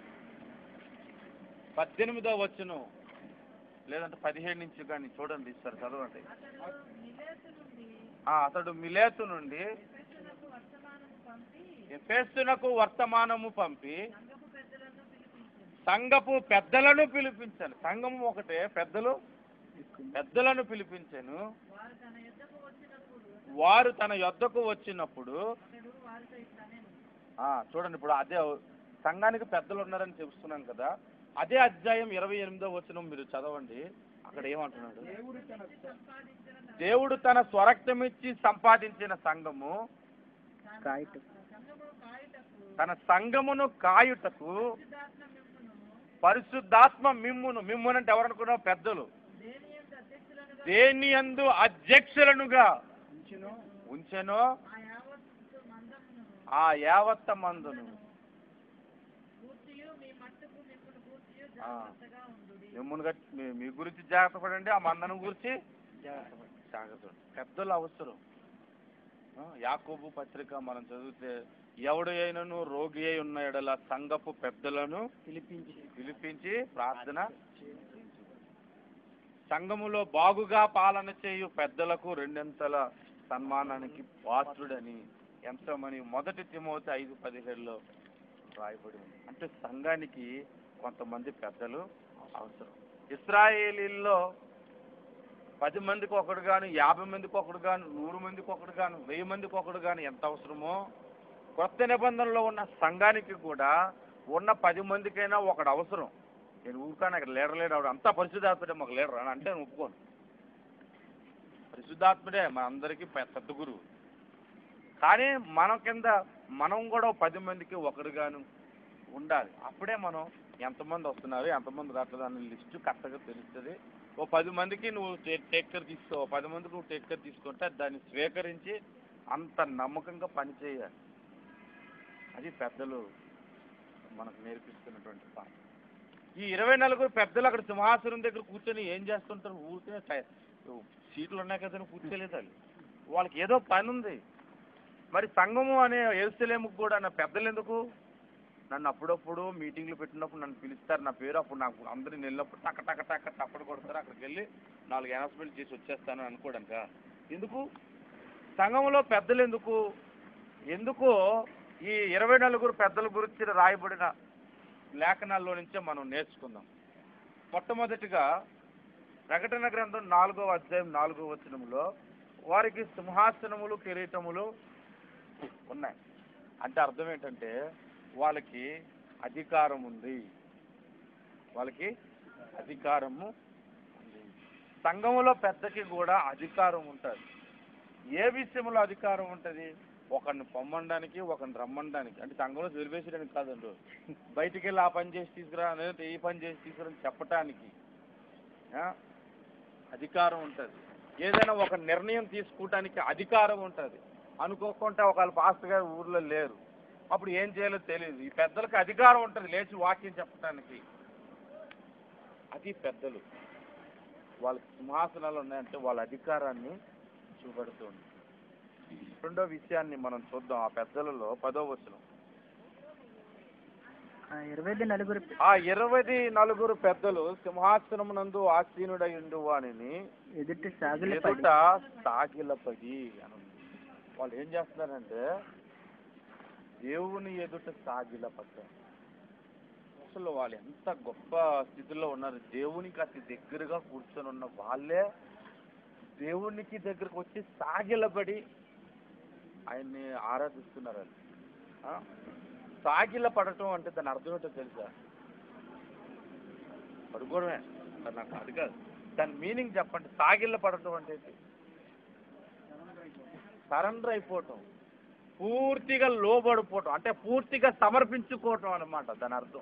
పద్దెనిమిదో వచ్చును లేదంటే పదిహేడు నుంచి కానీ చూడండి ఇస్తారు చదవండి అతడు మిలేతు నుండి ఆ, అతడు మిలేతు నుండి ఎఫెసునకు వర్తమానము పంపి ఎఫెస్తునకు వర్తమానము పంపి సంఘపు పెద్దలను పిలిపించాను సంఘపు పెద్దలను పిలిపించాలి సంఘము ఒకటే పెద్దలు పెద్దలను పిలిపించాను వారు తన యుద్ధకు వచ్చినప్పుడు వారు తన యొద్దకు వచ్చినప్పుడు అతడు వారితో ఇట్లా నేను ఆ, చూడండి ఇప్పుడు అదే సంఘానికి పెద్దలు ఉన్నారని చెప్తున్నాం కదా అదే అధ్యాయం ఇరవై ఎనిమిదో వచ్చిన మీరు చదవండి అక్కడ ఏమంటున్నాడు దేవుడు తన సంపాదించిన తన దేవుడు తన స్వరక్తమిచ్చి సంపాదించిన సంఘము కాయట సంఘమును కాయుటకు తన సంఘమును కాయుటకు పరిశుద్ధాత్మ మిమ్మును పరిశుద్ధాత్మ మిమ్మును మిమ్మును అంటే ఎవరనుకున్నావు పెద్దలు దేని యందు అధ్యక్షులనుగా దేని యందు అధ్యక్షులనుగా ఉంచును ఉంచెనో ఆ యావత్తు మందమును ఆ యావత్త మందును పూర్తియు మీ మట్టుకు మిమ్మల్ని పూర్తియు ఆ. జాగ్రత్తగా ఉండు మిమ్మల్ని గట్టి- మీ- మీ గురించి జాగ్రత్త పడండి ఆ మందను గురించి జాగ్రత్త పడండి. పెద్దలు అవసరం ఆ, యాకోబు పత్రిక మనం చదివితే ఎవడు అయినను రోగి అయి ఉన్న ఎడల సంఘపు పెద్దలను పిలిపించి పిలిపించి ప్రార్థన సంఘములో బాగుగా పాలన చేయు పెద్దలకు రెండంతల సన్మానానికి పాత్రుడని ఎంతమని మొదటి తిమోతి ఐదు పదిహేడులో రాయబడి ఉంది అంటే సంఘానికి కొంతమంది పెద్దలు అవసరం ఇస్రాయేలీల్లో పది మందికి ఒకడు గాను యాభై మందికి ఒకడు గాను నూరు మందికి ఒకడు గాను వెయ్యి మందికి ఒకడు గాను ఎంత అవసరమో కొత్త నిబంధనలో ఉన్న సంఘానికి కూడా ఉన్న పది మందికైనా ఒకడు అవసరం నేను ఊరుకాను అక్కడ లీడర్ లేడు ఆవిడ అంతా పరిశుద్ధాత్ముడే మాకు లీడర్ అని అంటే నేను ఒప్పుకోను పరిశుద్ధాత్ముడే మన అందరికీ పె- పెద్ద గురువు కానీ మన కింద మనం కూడా ఓ పది మందికి ఒకరుగాను ఉండాలి అప్పుడే మనం ఎంతమంది వస్తున్నారు ఎంతమంది రావట్లేదు అనే లిస్టు కరెక్ట్గా తెలుస్తుంది ఓ పది మందికి నువ్వు టేక్ కేర్ తీసుకో ఓ పది మందికి నువ్వు టేక్ కేర్ తీసుకుంటే దాన్ని స్వీకరించి అంత నమ్మకంగా పనిచేయాలి అది పెద్దలు మనకు నేర్పిస్తున్నటువంటి పాఠం ఈ ఇరవై నలుగురు పెద్దలు అక్కడ సింహాసనం దగ్గర కూర్చొని ఏం చేస్తుంటారు ఊరికే టై- సీట్లు ఉన్నాయి కదా అని కూర్చోలేదు వాళ్ళు వాళ్ళకి ఏదో పని ఉంది మరి సంఘము అనే ఎరుసలేముకు కూడా నా పెద్దలు ఎందుకు నన్ను అప్పుడప్పుడు మీటింగ్లు పెట్టినప్పుడు నన్ను పిలుస్తారు నా పేరు అప్పుడు నాకు అందరిని వెళ్ళినప్పుడు టక్క టక్క టక్క తప్పడు కొడతారు అక్కడికి వెళ్ళి నాలుగు అనౌన్స్మెంట్ చేసి వచ్చేస్తాను అనుకోవడానిక ఎందుకు సంఘంలో పెద్దలు ఎందుకు ఎందుకో ఈ ఇరవై నలుగురు పెద్దల గురించి రాయబడిన లేఖనాల్లో నుంచే మనం నేర్చుకుందాం మొట్టమొదటిగా ప్రకటన గ్రంథం నాలుగో అధ్యాయం నాలుగో వచనంలో వారికి సింహాసనములు కిరీటములు ఉన్నాయి అంటే అర్థం ఏంటంటే వాళ్ళకి అధికారం ఉంది వాళ్ళకి అధికారము ఉంది సంఘములో పెద్దకి కూడా అధికారం ఉంటుంది ఏ విషయంలో అధికారం ఉంటుంది ఒకరిని పొమ్మనడానికి ఒకరిని రమ్మనడానికి అంటే సంఘంలో వెలివేసడానికి కాదండి బయటికి వెళ్ళి ఆ పని చేసి తీసుకురా లేదంటే ఈ పని చేసి తీసుకురా అని చెప్పటానికి ఆ? అధికారం ఉంటుంది ఏదైనా ఒక నిర్ణయం తీసుకోవటానికి అధికారం ఉంటుంది అనుకోకుండా ఒకళ్ళ పాస్టర్ గారు ఊర్లో లేరు అప్పుడు ఏం చేయాలో తెలియదు ఈ పెద్దలకు అధికారం ఉంటుంది లేచి వాక్యం చెప్పటానికి అది పెద్దలు వాళ్ళకి సింహాసనాలు ఉన్నాయంటే వాళ్ళ అధికారాన్ని చూపెడుతుంది రెండో విషయాన్ని మనం చూద్దాం ఆ పెద్దలలో పదో వచనం ఆ ఇరవై నలుగురు ఆ ఇరవై నలుగురు పెద్దలు సింహాసనమునందు ఆసీనుడై ఉండు వానిని ఎదుటి సాగుల ఎదుట సాగిలపడి అని ఉంది. వాళ్ళు ఏం చేస్తున్నారంటే దేవుని ఎదుట సాగిలపడ్డారు అసలు వాళ్ళు ఎంత గొప్ప స్థితిలో ఉన్నారు దేవునికి అతి దగ్గరగా కూర్చొని ఉన్న వాళ్ళే దేవునికి దగ్గరకు వచ్చి సాగిలపడి ఆయన్ని ఆరాధిస్తున్నారు వాళ్ళు ఆ? సాగిల పడటం అంటే దాని అర్థం ఏంటో తెలుసా పడుకోవడమే అది నాకు అది కాదు దాని మీనింగ్ చెప్పండి సాగిళ్ళ పడటం అంటే ఏంటి? సరెండర్ అయిపోవటం పూర్తిగా లోబడిపోవటం అంటే పూర్తిగా సమర్పించుకోవటం అన్నమాట దాని అర్థం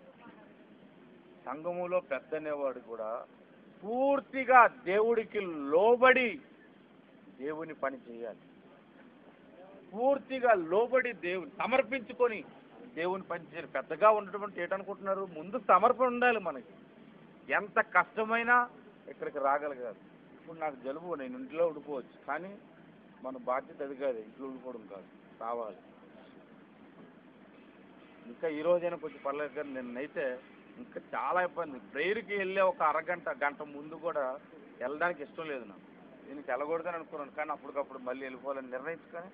సంఘములో పెద్ద అనేవాడు కూడా పూర్తిగా దేవుడికి లోబడి దేవుని పని చేయాలి పూర్తిగా లోబడి దేవుని సమర్పించుకొని దేవుని పని చేయాలి పెద్దగా ఉండటం అంటే ఏంటనుకుంటున్నారు ముందు సమర్పణ ఉండాలి మనకి ఎంత కష్టమైనా ఇక్కడికి రాగలగాలి ఇప్పుడు నాకు జలుబు నేను ఇంట్లో ఉండిపోవచ్చు కానీ మన బాధ్యత అది కాదు ఇంట్లో ఉండిపోవడం కాదు రావాలి ఇంకా ఈ రోజైనా కొంచెం పర్లేదు కానీ నిన్నైతే ఇంకా చాలా ఇబ్బంది ప్రేయర్కి వెళ్ళే ఒక అరగంట గంట ముందు కూడా వెళ్ళడానికి ఇష్టం లేదు నాకు దీనికి వెళ్ళకూడదని అనుకున్నాను కానీ అప్పటికప్పుడు మళ్ళీ వెళ్ళిపోవాలని నిర్ణయించుకొని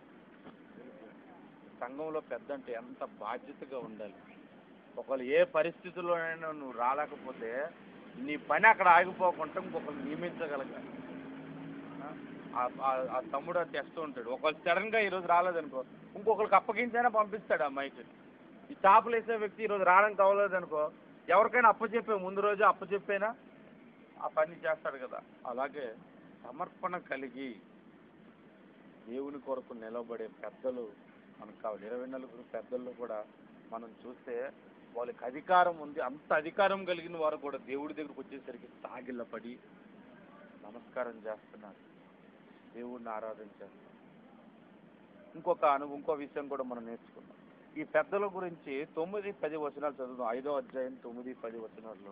సంఘంలో పెద్ద అంటే ఎంత బాధ్యతగా ఉండాలి ఒకవేళ ఏ పరిస్థితుల్లోనైనా నువ్వు రాలేకపోతే నీ పని అక్కడ ఆగిపోకుండా ఇంకొకరు నియమించగలగాలి ఆ? ఆ- ఆ- ఆ తమ్ముడు అది తెస్తూ ఉంటాడు ఒకళ్ళు సడన్గా ఈరోజు రాలేదనుకో ఇంకొకరికి అప్పగించైనా పంపిస్తాడు ఆ మైక్ ఈ చేపలు వేసే వ్యక్తి ఈరోజు రావడానికి అవ్వలేదనుకో ఎవరికైనా అప్పచెప్పే ముందు రోజు అప్పచెప్పైనా ఆ పని చేస్తాడు కదా అలాగే సమర్పణ కలిగి దేవుని కొరకు నిలబడే పెద్దలు మనకు కావాలి ఇరవై నలుగురు పెద్దల్లో కూడా మనం చూస్తే వాళ్ళకి అధికారం ఉంది అంత అధికారం కలిగిన వారు కూడా దేవుడి దగ్గరకు వచ్చేసరికి సాగిల్లపడి నమస్కారం చేస్తున్నారు దేవుడిని ఆరాధన చేస్తున్నారు ఇంకొక అను ఇంకో విషయం కూడా మనం నేర్చుకున్నాం ఈ పెద్దల గురించి తొమ్మిది పది వచనాలు చదువుదాం ఐదో అధ్యాయం తొమ్మిది పది వచనాల్లో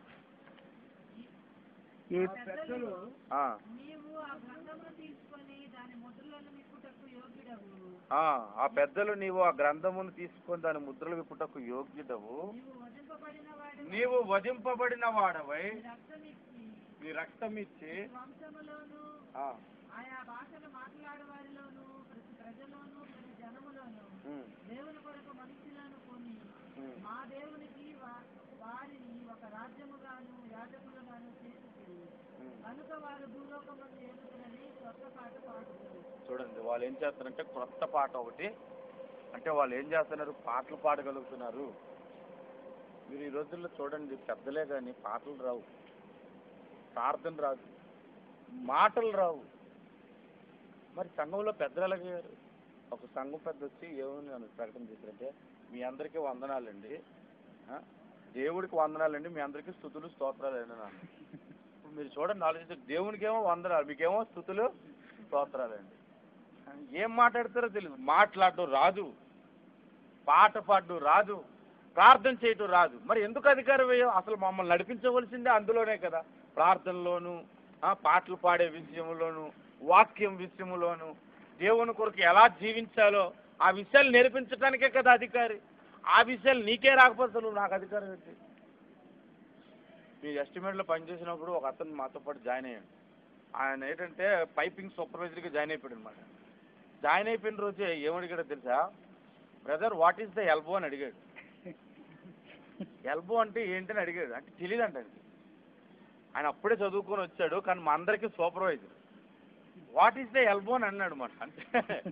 ఈ ఆ పెద్దలు ఆ, నీవు ఆ గ్రంథమును తీసుకొని దాని ముద్రలను నిప్పుటకు యోగ్యుడవు ఆ, ఆ పెద్దలు నీవు ఆ గ్రంథమును తీసుకొని దాని ముద్రలు విప్పుటకు యోగ్యుడవు నీవు వధింపబడిన వాడు నీవు వధింపబడిన వాడవై రక్తమిచ్చి నీ రక్తం ఇచ్చి వంశములోను ఆ, ఆయా భాషలు మాట్లాడే వారిలోను ప్రతి ప్రజలోను ప్రతి జనములోను ఉమ్, దేవుని కొరకు మనుషులను కొని ఉమ్. మా దేవునికి వా- వారిని ఒక రాజ్యముగాను యాజకులుగాను చేసి ఉమ్. కనుక వారు భూలోకమందు ఎదుగునని కొత్త పాట పాడుతారు చూడండి వాళ్ళు ఏం చేస్తారంటే క్రొత్త పాట ఒకటి అంటే వాళ్ళు ఏం చేస్తున్నారు పాటలు పాడగలుగుతున్నారు మీరు ఈ రోజుల్లో చూడండి పెద్దలే కానీ పాటలు రావు ప్రార్థన రాదు మాటలు రావు మరి సంఘంలో పెద్దలు ఎలాగయ్యారు ఒక సంఘం పెద్ద వచ్చి ఏమని నన్ను ప్రకటన చేశారంటే మీ అందరికీ వందనాలండి ఆ? దేవుడికి వందనాలండి మీ అందరికీ స్థుతులు స్తోత్రాలండి నాన్న ఇప్పుడు మీరు చూడండి ఆలోచించి దేవునికేమో వందనాలు మీకేమో స్థుతులు స్తోత్రాలండి ఏం మాట్లాడతారో తెలియదు మాట్లాడడం రాదు పాట పాడడం రాదు ప్రార్థన చేయటం రాదు మరి ఎందుకు అధికారం వేయం అసలు మమ్మల్ని నడిపించవలసిందే అందులోనే కదా ప్రార్థనలోను ఆ, పాటలు పాడే విషయంలోను వాక్యం విషయంలోను దేవుని కొరకు ఎలా జీవించాలో ఆ విషయాలు నేర్పించడానికే కదా అధికారి ఆ విషయాలు నీకే రాకపోతే నువ్వు నాకు అధికారం ఏంటి మీ ఎస్టిమేట్లో పనిచేసినప్పుడు ఒక అతను మాతో పాటు జాయిన్ అయ్యాడు ఆయన ఏంటంటే పైపింగ్ సూపర్వైజర్గా జాయిన్ అయిపోయాడు అనమాట జాయిన్ అయిపోయిన రోజే ఏమడిగాడో తెలుసా brother what is the elbow అని అడిగాడు ఎల్బో అంటే ఏంటని అడిగాడు అంటే తెలియదు అంట ఆయనకి. ఆయన అప్పుడే చదువుకొని వచ్చాడు కానీ మా అందరికీ supervisor what is the elbow అని అన్నాడు మాట అంటే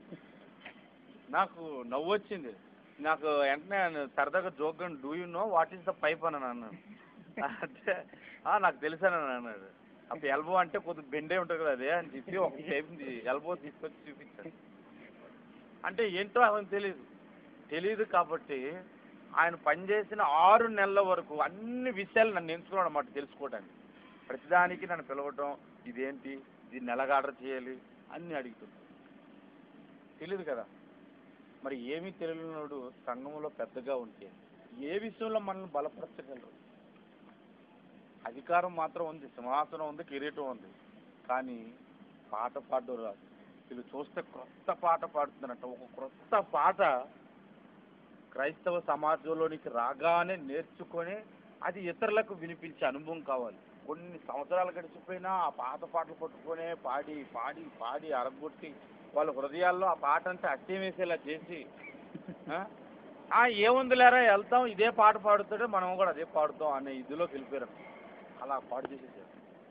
నాకు నవ్వు వచ్చింది నాకు వెంటనే ఆయన సరదాగా జోక్గా do you know what is the pipe అని అన్నాను అంటే "ఆ, నాకు తెలుసాను అని అన్నాడు అప్పుడు ఎల్బో అంటే కొద్దిగా బెండే ఉంటుంది కదా అదే అని చెప్పి ఒక టైప్ ఎల్బో తీసుకొచ్చి చూపించాడు అంటే ఏంటో అతనికి తెలియదు తెలియదు కాబట్టి ఆయన పనిచేసిన ఆరు నెలల వరకు అన్ని విషయాలు నన్ను ఎంచుకున్నాడు అన్నమాట తెలుసుకోవడానికి ప్రతిదానికి నన్ను పిలవటం ఇదేంటి దీన్ని ఎలాగ ఆర్డర్ చేయాలి అన్నీ అడుగుతుంది తెలియదు కదా మరి ఏమీ తెలియనోడు సంఘంలో పెద్దగా ఉంటే ఏ విషయంలో మనల్ని బలపరచగలరు అధికారం మాత్రం ఉంది సింహాసనం ఉంది కిరీటం ఉంది కానీ పాట పాడడం రాదు వీళ్ళు చూస్తే క్రొత్త పాట పాడుతున్నారంట ఒక క్రొత్త పాట క్రైస్తవ సమాజంలోనికి రాగానే నేర్చుకొని అది ఇతరులకు వినిపించే అనుభవం కావాలి కొన్ని సంవత్సరాలు గడిచిపోయినా ఆ పాత పాటలు పట్టుకొనే పాడి పాడి పాడి అరగొట్టి వాళ్ళ హృదయాల్లో ఆ పాట అంటే అట్టేం వేసేలా చేసి ఆ? ఆ, ఏముంది లేరా వెళ్తాం ఇదే పాట పాడుతాడు మనం కూడా అదే పాడుతాం అనే ఇదిలోకి వెళ్ళిపోయారు అలా పాడు చేసేసారు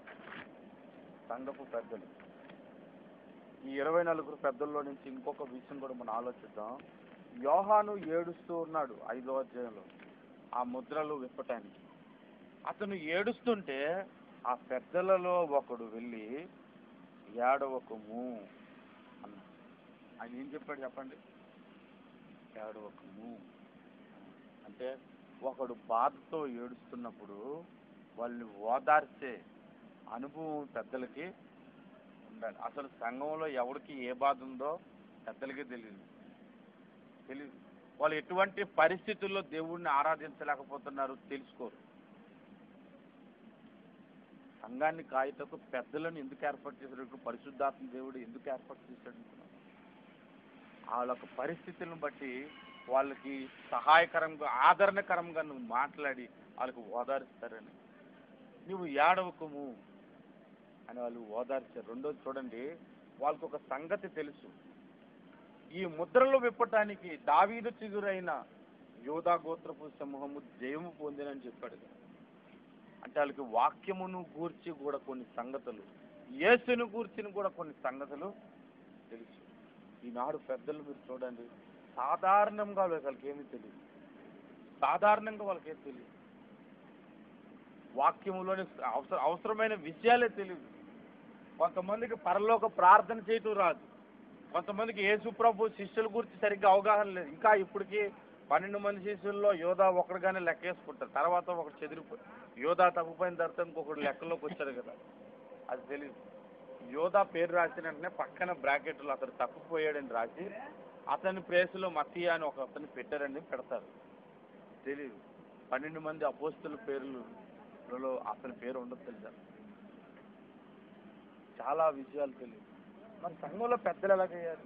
సంఘపు పెద్దలు ఈ ఇరవై నలుగురు పెద్దల్లో నుంచి ఇంకొక విషయం కూడా మనం ఆలోచిద్దాం యోహాను ఏడుస్తూ ఉన్నాడు ఐదో అధ్యాయంలో ఆ ముద్రలు విప్పటానికి అతను ఏడుస్తుంటే ఆ పెద్దలలో ఒకడు వెళ్ళి ఏడవకము అన్నాడు ఆయన ఏం చెప్పాడు చెప్పండి ఏడవకము అంటే ఒకడు బాధతో ఏడుస్తున్నప్పుడు వాళ్ళని ఓదార్చే అనుభవం పెద్దలకి ఉండాలి అసలు సంఘంలో ఎవరికి ఏ బాధ ఉందో పెద్దలకి తెలియదు తెలియదు వాళ్ళు ఎటువంటి పరిస్థితుల్లో దేవుణ్ణి ఆరాధించలేకపోతున్నారు తెలుసుకోరు సంఘాన్ని కాయటకు పెద్దలను ఎందుకు ఏర్పాటు చేశాడు పరిశుద్ధాత్మ దేవుడు ఎందుకు ఏర్పాటు చేశాడు అనుకున్నావు? వాళ్ళ యొక్క పరిస్థితులను బట్టి వాళ్ళకి సహాయకరంగా ఆదరణకరంగా నువ్వు మాట్లాడి వాళ్ళకి ఓదారుస్తారని నువ్వు ఏడవకము అని వాళ్ళు ఓదార్చారు రెండోది చూడండి వాళ్ళకి ఒక సంగతి తెలుసు ఈ ముద్రలు విప్పటానికి దావీదు చిగురైన యోధా గోత్రపు సమూహము జయము పొందినని చెప్పాడు కదా. అంటే వాళ్ళకి వాక్యమును గూర్చి కూడా కొన్ని సంగతులు యేసును గూర్చిన కూడా కొన్ని సంగతులు తెలుసు ఈనాడు పెద్దలు మీరు చూడండి సాధారణంగా వాళ్ళకి ఏమీ తెలియదు సాధారణంగా వాళ్ళకి ఏం తెలియదు వాక్యములోని అవసర అవసరమైన విషయాలే తెలియదు కొంతమందికి పరలోక ప్రార్థన చేయటం రాదు కొంతమందికి యేసు ప్రభు శిష్యుల గురించి సరిగ్గా అవగాహన లేదు ఇంకా ఇప్పటికీ పన్నెండు మంది శిష్యుల్లో యోధా ఒకడుగానే లెక్కేసుకుంటారు తర్వాత ఒకడు చెదిరిపోయి యోధా తగ్గిపోయిన తర్వాత ఇంకొకడు లెక్కలోకి వచ్చాడు కదా అది తెలియదు యోధా పేరు రాసిన వెంటనే పక్కన బ్రాకెట్లో అతను తప్పిపోయాడని రాసి అతని ప్లేస్లో మతీయ అని ఒక అతన్ని పెట్టారని పెడతారు తెలియదు పన్నెండు మంది అపోస్తుల పేర్లలో అతని పేరు ఉండదు తెలుసా చాలా విషయాలు తెలియదు మరి సంఘంలో పెద్దలు ఎలాగయ్యారు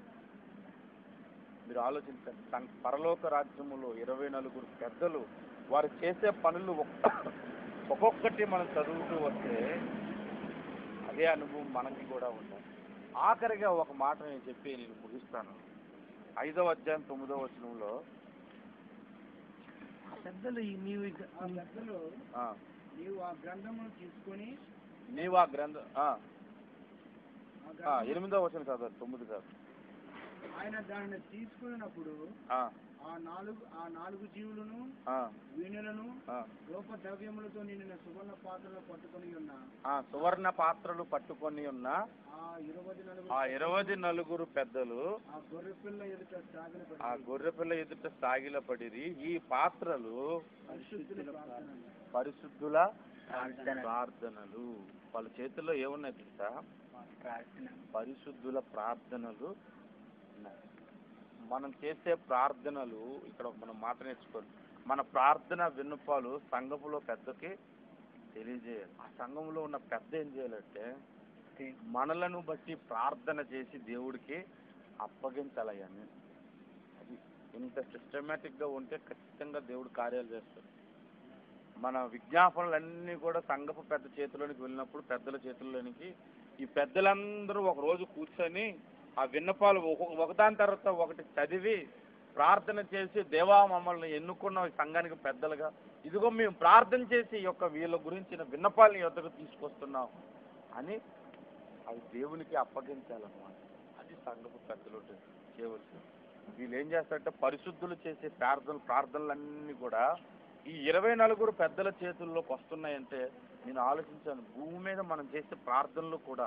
మీరు ఆలోచించండి సం- పరలోక రాజ్యములో ఇరవై నలుగురు పెద్దలు వారు చేసే పనులు ఒక్క- ఒక్కొక్కటి మనం చదువుతూ వస్తే అదే అనుభవం మనకి కూడా ఉండాలి ఆఖరిగా ఒక మాట నేను చెప్పి నేను ముగిస్తాను ఐదవ అధ్యాయం తొమ్మిదవ వచనంలో ఆ పెద్దలు ఈ నీవు ఇక- ఆ పెద్దలు ఆ, నీవు ఆ గ్రంథమును తీసుకొని నీవు ఆ గ్రంథం ఆ, ఆ ఆ, గ్రంథం ఎనిమిదవ వచనం కాదు తొమ్మిది కాదు ఆయన దానిని తీసుకున్నప్పుడు ఆ, ఆ నాలుగు ఆ నాలుగు జీవులను ఆ, వీణులను ఆ. రూపద్రవ్యములతో నిండిన సువర్ణ పాత్రలో పట్టుకొని ఉన్న ఆ సువర్ణ పాత్రలు పట్టుకొని ఉన్న ఆ ఇరవై నలుగురు ఆ ఇరవై నలుగురు పెద్దలు ఆ గొర్రె పిల్ల ఎదుట సాగిన ఆ గొర్రెపిల్ల ఎదుట సాగిలపడిరి ఈ పాత్రలు పరిశుద్ధుల ప్రార్థనలు పరిశుద్ధుల ప్రార్థన. ప్రార్థనలు వాళ్ళ చేతుల్లో ఏమున్నాయి తెలుసా ప్రార్థన పరిశుద్ధుల ప్రార్థనలు ఉన్నాయి. మనం చేసే ప్రార్థనలు ఇక్కడ ఒక మనం మాట నేర్చుకోవాలి మన ప్రార్థన విన్నపాలు సంఘములో పెద్దకి తెలియజేయాలి ఆ సంఘంలో ఉన్న పెద్ద ఏం చేయాలంటే మనలను బట్టి ప్రార్థన చేసి దేవుడికి అప్పగించాలయ్యాన్ని అది ఇంత సిస్టమేటిక్గా ఉంటే ఖచ్చితంగా దేవుడు కార్యాలు చేస్తాడు మన విజ్ఞాపనలన్నీ కూడా సంఘపు పెద్ద చేతిలోనికి వెళ్ళినప్పుడు పెద్దల చేతుల్లోనికి ఈ పెద్దలందరూ ఒక రోజు కూర్చొని ఆ విన్నపాలు ఒక- ఒకదాని తర్వాత ఒకటి చదివి ప్రార్థన చేసి దేవా మమ్మల్ని ఎన్నుకున్న ఈ సంఘానికి పెద్దలుగా ఇదిగో మేము ప్రార్థన చేసి ఈ యొక్క వీళ్ళ గురించిన విన్నపాలని యొద్దకు తీసుకొస్తున్నాం అని అవి దేవునికి అప్పగించాలన్నమాట అది సంఘపు పెద్దలు చేయవలసింది వీళ్ళు ఏం చేస్తారంటే పరిశుద్ధులు చేసే ప్రార్థన ప్రార్థనలన్నీ కూడా ఈ ఇరవై నలుగురు పెద్దల చేతుల్లోకి వస్తున్నాయంటే నేను ఆలోచించాను భూమి మీద మనం చేసే ప్రార్థనలు కూడా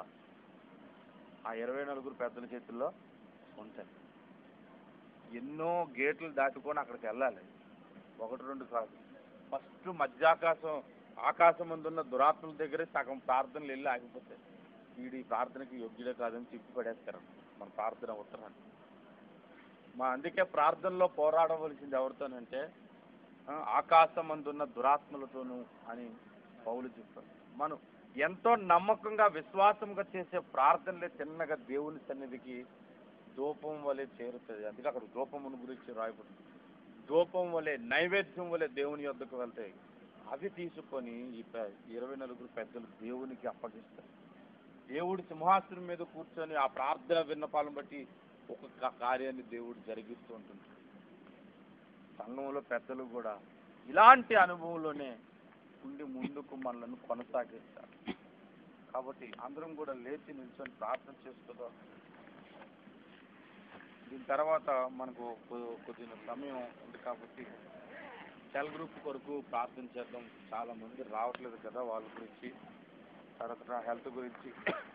ఆ ఇరవై నలుగురు పెద్దల చేతుల్లో ఉంటాయి ఎన్నో గేట్లు దాటుకొని అక్కడికి వెళ్ళాలి ఒకటి రెండు కాదు ఫస్ట్ మధ్యాకాశం ఆకాశం ముందున్న దురాత్మల దగ్గరే సగం ప్రార్థనలు వెళ్ళి ఆగిపోతాయి వీడి ఈ ప్రార్థనకి యోగ్యుడే కాదని తిప్పి పడేస్తారు మన ప్రార్థన ఉత్తరాన్ని మా అందుకే ప్రార్థనలో పోరాడవలసింది ఎవరితోనంటే ఆ, ఆకాశమందున్న దురాత్మలతోనూ అని పౌలు చెప్పారు మనం ఎంతో నమ్మకంగా విశ్వాసంగా చేసే ప్రార్థనలే చిన్నగా దేవుని సన్నిధికి ధూపం వలె చేరుతుంది అందుకే అక్కడ ధూపమును గురించి రాయబడింది ధూపం వలె నైవేద్యం వలె దేవుని యొద్దకు వెళ్తాయి అవి తీసుకొని ఈ పె- ఇరవై నలుగురు పెద్దలు దేవునికి అప్పగిస్తారు దేవుడి సింహాసనం మీద కూర్చొని ఆ ప్రార్థన విన్నపాలను బట్టి ఒక్కొక్క కార్యాన్ని దేవుడు జరిగిస్తూ ఉంటుంది సంఘంలో పెద్దలు కూడా ఇలాంటి అనుభవంలోనే ఉండి ముందుకు మనల్ని కొనసాగిస్తారు కాబట్టి అందరం కూడా లేచి నిల్చొని ప్రార్థన చేసుకుందాం దీని తర్వాత మనకు కొ- కొద్దిగా సమయం ఉంది కాబట్టి సెల్ గ్రూప్ కొరకు ప్రార్థన చేద్దాం చాలా మంది రావట్లేదు కదా వాళ్ళ గురించి తర్వాత హెల్త్ గురించి